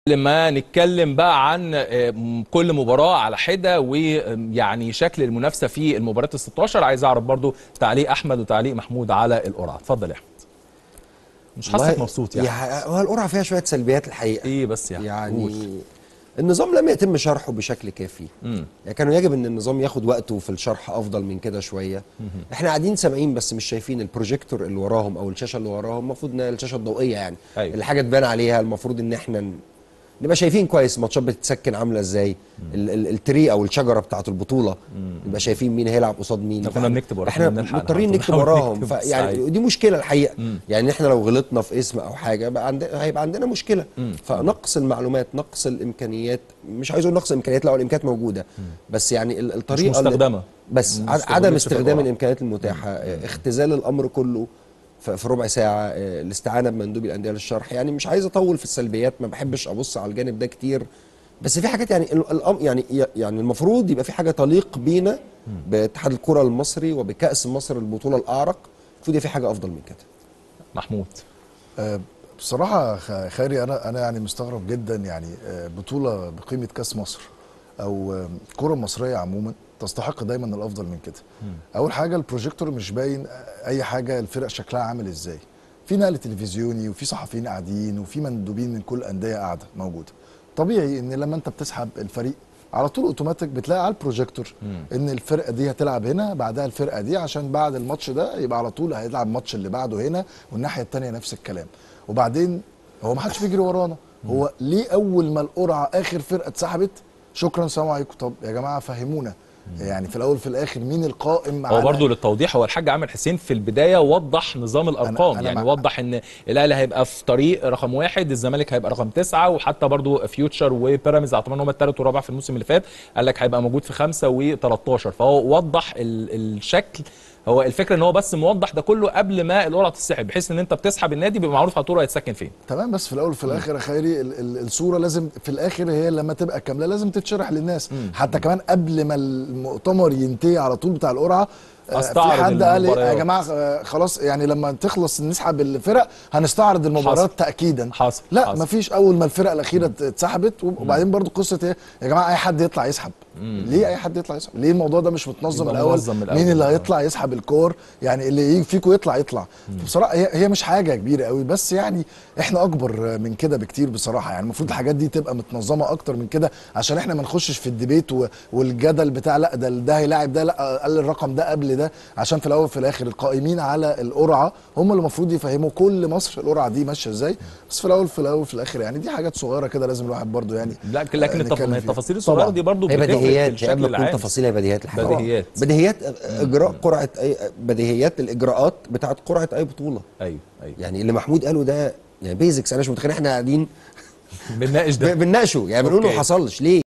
لما نتكلم بقى عن آه، كل مباراة على حدة ويعني شكل المنافسة في المباريات ال 16 عايز اعرف برضو تعليق احمد وتعليق محمود على القرعة اتفضل يا احمد مش حاسك والله مبسوط يعني يع- هو القرعه فيها شويه سلبيات الحقيقه ايه بس يعني, يعني قول. النظام لم يتم شرحه بشكل كافي مم. يعني كانوا يجب ان النظام ياخد وقته في الشرح افضل من كده شويه احنا قاعدين سامعين بس مش شايفين البروجيكتور اللي وراهم او الشاشه اللي وراهم المفروض انها الشاشه الضوئيه يعني أيوة. اللي حاجه تبان عليها المفروض ان احنا ن- نبقى شايفين كويس الماتشات بتتسكن عامله ازاي ال- ال- التري او الشجره بتاعه البطوله نبقى شايفين مين هيلعب قصاد مين إحنا كنا بنكتب وراهم، احنا بنلحق مضطرين نحاول نكتب نحاول وراهم نكتب، فيعني صحيح. دي مشكله الحقيقه مم. يعني احنا لو غلطنا في اسم او حاجه بقى عندنا هيبقى عندنا مشكله مم. فنقص المعلومات نقص الامكانيات مش عايز اقول نقص الامكانيات لا هو الامكانيات موجوده بس يعني ال- الطريقه اللي- مستخدمة. بس ما ع- استخدمتش عدم في استخدام القرعة. الامكانيات المتاحه اه، اختزال الامر كله ف- في ربع ساعه اه، الاستعانه بمندوب الانديه للشرح يعني مش عايز اطول في السلبيات ما بحبش ابص على الجانب ده كتير بس في حاجات يعني ال- الأم يعني يعني المفروض يبقى في حاجه تليق بينا باتحاد الكره المصري وبكاس مصر البطوله الاعرق المفروض يبقى في حاجه افضل من كده محمود آه، بصراحة خ- خيري أنا أنا يعني مستغرب جدا يعني آه، بطولة بقيمة كأس مصر أو آه، الكرة المصرية عموما تستحق دايما الأفضل من كده. أول حاجة البروجيكتور مش باين أي حاجة الفرق شكلها عامل إزاي. في نقل تلفزيوني وفي صحفيين قاعدين وفي مندوبين من كل أندية قاعدة موجودة. طبيعي إن لما أنت بتسحب الفريق على طول اوتوماتيك بتلاقي على البروجيكتور ان الفرقه دي هتلعب هنا بعدها الفرقه دي عشان بعد الماتش ده يبقى على طول هيلعب الماتش اللي بعده هنا والناحيه الثانيه نفس الكلام وبعدين هو ما حدش بيجري ورانا هو ليه اول ما القرعه اخر فرقه اتسحبت شكرا سلام عليكم طب يا جماعه فهمونا يعني في الاول في الاخر مين القائم هو على- برضه للتوضيح هو الحاج عامر حسين في البدايه وضح نظام الارقام أنا يعني مع- وضح ان الاهلي هيبقى في طريق رقم واحد الزمالك هيبقى رقم تسعه وحتى برضه فيوتشر وبيراميدز اعتبر ان هم الثالث والرابع في الموسم اللي فات قال لك هيبقى موجود في خمسه و13 فهو وضح ال- الشكل هو الفكره ان هو بس موضح ده كله قبل ما القرعه تتسحب بحيث ان انت بتسحب النادي بيبقى معروف على طول هيتسكن فين تمام بس في الاول وفي الاخر يا خيري ال- ال- الصوره لازم في الاخر هي لما تبقى كامله لازم تتشرح للناس حتى كمان قبل ما المؤتمر ينتهي على طول بتاع القرعه آه، في هستعرض حد قال إيه، يا المباريات. جماعه آه، خلاص يعني لما تخلص نسحب الفرق هنستعرض المباريات حصل. تاكيدا حصل. لا حصل. مفيش اول ما الفرق الاخيره ات- اتسحبت وبعدين برضو قصه ايه يا جماعه اي حد يطلع يسحب ليه اي حد يطلع يسحب ليه الموضوع ده مش متنظم يبقى الاول منظم من الأول. مين اللي آه. هيطلع يسحب الكور يعني اللي يجي فيكم يطلع يطلع بصراحه هي هي مش حاجه كبيره قوي بس يعني احنا اكبر من كده بكتير بصراحه يعني المفروض الحاجات دي تبقى متنظمه اكتر من كده عشان احنا ما نخشش في الديبيت و- والجدل بتاع لا ده ده هيلاعب ده لا قال الرقم ده قبل ده عشان في الاول وفي الاخر القائمين على القرعه هم اللي المفروض يفهموا كل مصر القرعه دي ماشيه ازاي بس في الاول في الاول في الاخر يعني دي حاجات صغيره كده لازم الواحد برضو يعني لا لكن آه، التف- نتكلم ما هي فيها. التفاصيل الصغيره طبعاً. دي برضه هي بتفرق في بديهيات هي الشكل قبل ما تكون العام تفاصيل هي بديهيات الحقيقه بديهيات. بديهيات اجراء قرعه اي بديهيات الاجراءات بتاعت قرعه اي بطوله ايوه ايوه يعني اللي محمود قاله ده يعني بيزكس انا مش متخيل احنا قاعدين بنناقش ده ب- بنناقشه يعني بنقول ما أوكي. حصلش ليه